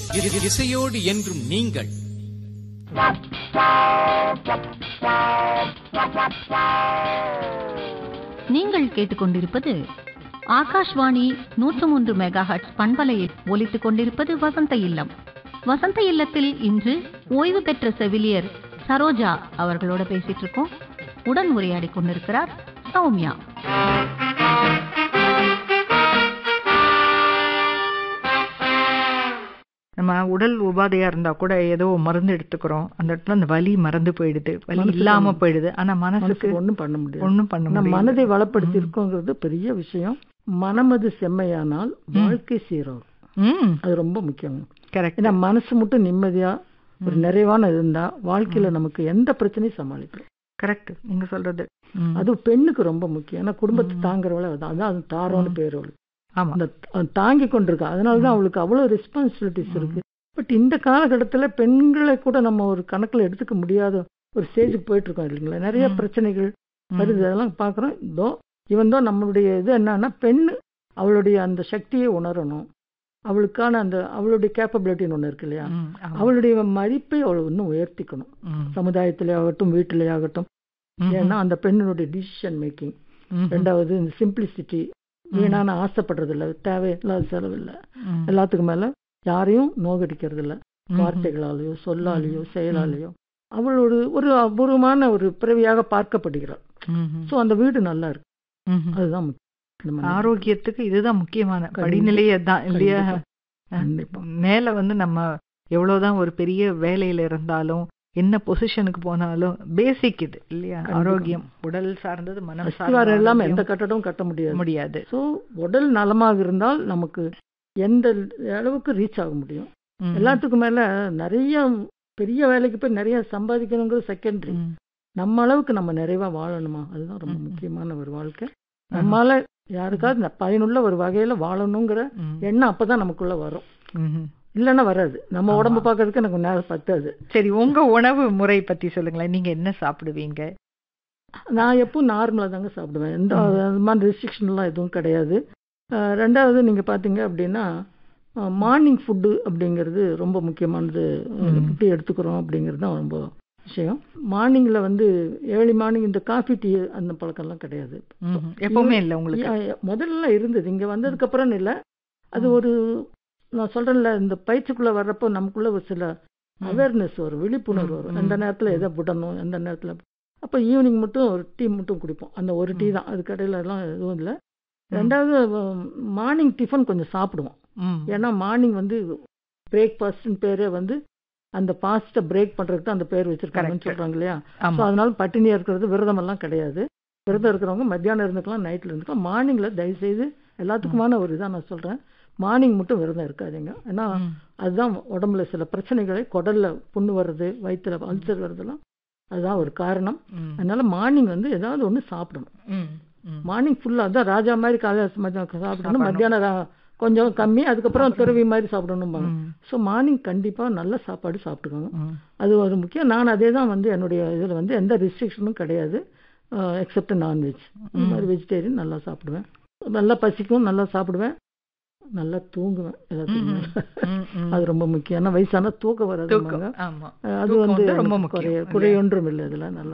இ- இசையோடு என்றும் நீங்கள் நீங்கள் கேட்டுக்கொண்டிருப்பது ஆகாஷ்வாணி நூற்று மூன்று மெகா ஹட்ஸ் பண்பலையில் ஒலித்துக் கொண்டிருப்பது வசந்த இல்லம் வசந்த இல்லத்தில் இன்று ஓய்வு பெற்ற செவிலியர் சரோஜா அவர்களோட பேசிட்டு இருக்கோம் உடன் உரையாடி கொண்டிருக்கிறார் சௌமியா நம்ம உடல் உபாதையா இருந்தா கூட ஏதோ மருந்து எடுத்துக்கிறோம் அந்த இடத்துல அந்த வலி மறந்து போயிடுது வலி மனசுக்கு இல்லாம ஒண்ணும் போயிடுது ஆனா மனசுக்கு மனசுக்கு ஒண்ணும் பண்ண முடியாது ஒண்ணும் பண்ண நம்ம முடியல மனதை வளப்படுத்தி இருக்கோங்கிறது பெரிய விஷயம் மனமது செம்மையானால் வாழ்க்கை சீராகும் ம் அது ரொம்ப முக்கியம் கரெக்ட் ஏன்னா மனசு மட்டும் நிம்மதியா ஒரு நிறைவான இருந்தா வாழ்க்கையில நமக்கு எந்த பிரச்சனையும் சமாளிக்கும் கரெக்ட் நீங்க சொல்றது ம். அது பெண்ணுக்கு ரொம்ப முக்கியம் ஏன்னா குடும்பத்தை தாங்குறவள அதான் அதான் அது தாரோன்னு பேர் அவளுக்கு ஆமா அந்த அது தாங்கி கொண்டிருக்கா அதனாலதான் அவளுக்கு அவ்வளவு ரெஸ்பான்சிபிலிட்டிஸ் இருக்கு பட் இந்த காலகட்டத்துல பெண்களை கூட நம்ம ஒரு கணக்குல எடுத்துக்க முடியாத ஒரு ஸ்டேஜுக்கு போயிட்டு இருக்கோம் இல்லைங்களா நிறைய ம். பிரச்சனைகள் ம். வருது அதெல்லாம் பார்க்குறோம் இதோ இவன் தான் நம்மளுடைய இது என்னன்னா பெண் அவளுடைய அந்த சக்தியை உணரணும் அவளுக்கான அந்த அவளுடைய கேப்பபிலிட்டின்னு ஒன்று இருக்கு இல்லையா ம், ஆமா. அவளுடைய மதிப்பை அவள் இன்னும் உயர்த்திக்கணும் ம். சமுதாயத்திலே ஆகட்டும் வீட்டிலே ஆகட்டும் ம். ஏன்னா அந்த பெண்ணினுடைய டிசிஷன் மேக்கிங் ம். ரெண்டாவது இந்த சிம்பிளிசிட்டி வீணான ஆசைப்படுறது இல்லை தேவையில்லாத செலவு இல்லை ம். எல்லாத்துக்கும் மேல யாரையும் நோகடிக்கிறது இல்லை ம். வார்த்தைகளாலேயோ சொல்லாலேயோ செயலாலேயோ அவள் ஒரு ஒரு அபூர்வமான ஒரு பிறவியாக பார்க்கப்படுகிறாள் ம். ஸோ அந்த வீடு நல்லா இருக்கு ம். அதுதான் முக்கியம். நம்ம ஆரோக்கியத்துக்கு இதுதான் முக்கியமான கண்டிப்பா. படிநிலையே தான் இல்லையா கண்டிப்பா. மேல வந்து நம்ம எவ்வளவுதான் ஒரு பெரிய வேலையில இருந்தாலும் என்ன பொசிஷனுக்கு போனாலும் பேசிக் இது இல்லையா கண்டிப்பா. ஆரோக்கியம் உடல் சார்ந்தது மனம் அஸ்திவாரம் சார்ந்தது இல்லாம ஆரோக்கியம் எந்த கட்டடமும் கட்ட முடியாது முடியாது ஸோ உடல் நலமாக இருந்தால் நமக்கு எந்த அளவுக்கு ரீச் ஆக முடியும் ம். எல்லாத்துக்கும் மேல நிறைய பெரிய வேலைக்கு போய் நிறைய சம்பாதிக்கணுங்கிறது செகண்டரி ம். நம்ம அளவுக்கு நம்ம நிறைவா வாழணுமா அதுதான் ரொம்ப ம். முக்கியமான ஒரு வாழ்க்கை நம்மால யாருக்காவது ந- பயனுள்ள ஒரு வகையில வாழணுங்கிற ம். எண்ணம் அப்பதான் நமக்குள்ள வரும் ம்ஹும். இல்லைன்னா வராது நம்ம ஆமா. உடம்பு பார்க்கறதுக்கு எனக்கு நேரம் பத்தாது சரி உங்க உணவு முறை பத்தி சொல்லுங்களேன் நீங்க என்ன சாப்பிடுவீங்க நான் எப்பவும் நார்மலாக தாங்க சாப்பிடுவேன் எந்த அது மாதிரி ரெஸ்ட்ரிக்ஷன்லாம் எதுவும் கிடையாது அஹ் ரெண்டாவது நீங்கள் பார்த்தீங்க அப்படின்னா மார்னிங் ஃபுட்டு அப்படிங்கிறது ரொம்ப முக்கியமானது ம். எப்படி எடுத்துக்கிறோம் அப்படிங்கிறது தான் ரொம்ப விஷயம் மார்னிங்கில் வந்து ஏர்லி மார்னிங் இந்த காஃபி டீ அந்த பழக்கம்லாம் கிடையாது ம்ஹும். எப்பவுமே இல்ல உங்களுக்கு ஏ- முதல்ல இருந்தது இங்கே வந்ததுக்கப்புறம் இல்லை அது ம். ஒரு நான் சொல்கிறேன்ல இந்த பயிற்சிக்குள்ளே வர்றப்போ நமக்குள்ள ஒரு சில அவேர்னஸ் வரும் விழிப்புணர்வு ம், வரும் ம், எந்த நேரத்தில் எதை விடணும் எந்த நேரத்தில் அப்போ ஈவினிங் மட்டும் ஒரு டீ மட்டும் குடிப்போம் அந்த ஒரு டீ தான் அது கடையில எல்லாம் எதுவும் இல்லை ரெண்டாவது மார்னிங் டிஃபன் கொஞ்சம் சாப்பிடுவோம் ம். ஏன்னா மார்னிங் வந்து பிரேக்ஃபாஸ்ட்னு பேரே வந்து அந்த பாஸ்ட்டை பிரேக் பண்ணுறதுக்கு தான் அந்த பேர் வச்சிருக்காங்கன்னு Correct. சொல்கிறாங்க இல்லையா ஸோ ஆமா அதனால பட்டினியாக இருக்கிறது விரதமெல்லாம் கிடையாது விரதம் இருக்கிறவங்க மத்தியானம் இருந்துக்கலாம் நைட்டில் இருந்துக்கலாம் மார்னிங்கில் தயவுசெய்து எல்லாத்துக்குமான ஒரு இதாக நான் சொல்கிறேன் மார்னிங் மட்டும் விரதம் இருக்காதீங்க ஏன்னா ம். அதுதான் உடம்புல சில பிரச்சனைகளை குடல்ல புண்ணு வர்றது வயிற்றுல அல்சர் வர்றதெல்லாம் அதுதான் ஒரு காரணம் ம். அதனால மார்னிங் வந்து ஏதாவது ஒன்று சாப்பிடணும் ம். ம். மார்னிங் ஃபுல்லாக அதான் ராஜா மாதிரி காலை மத்தியானம் சாப்பிடணும் சாப்பிடணும். மத்தியானம் ரா- கொஞ்சம் கம்மி அதுக்கப்புறம் துறவி மாதிரி சாப்பிடணும்பாங்க ம். ஸோ மார்னிங் கண்டிப்பாக நல்ல சாப்பாடு சாப்பிட்டுக்கோங்க ம். அது ஒரு முக்கியம் நான் அதே தான் வந்து என்னுடைய இதில் வந்து எந்த ரெஸ்ட்ரிக்ஷனும் கிடையாது எக்ஸப்ட் நான்வெஜ் இந்த மாதிரி வெஜிடேரியன் நல்லா சாப்பிடுவேன் நல்லா பசிக்கும் நல்லா சாப்பிடுவேன் நல்லா தூங்குவேன் எல்லாத்துக்கும் மேல. ம். ம். அது ரொம்ப முக்கியம் ஏன்னா வயசான தூக்கம் வராது தூக்கம் ஆமா அது தூக்கம் வந்து வந்து ரொம்ப எனக்கு முக்கியம் குறைய இல்லையா? குறையொன்றும் இல்லை இதில் நல்லா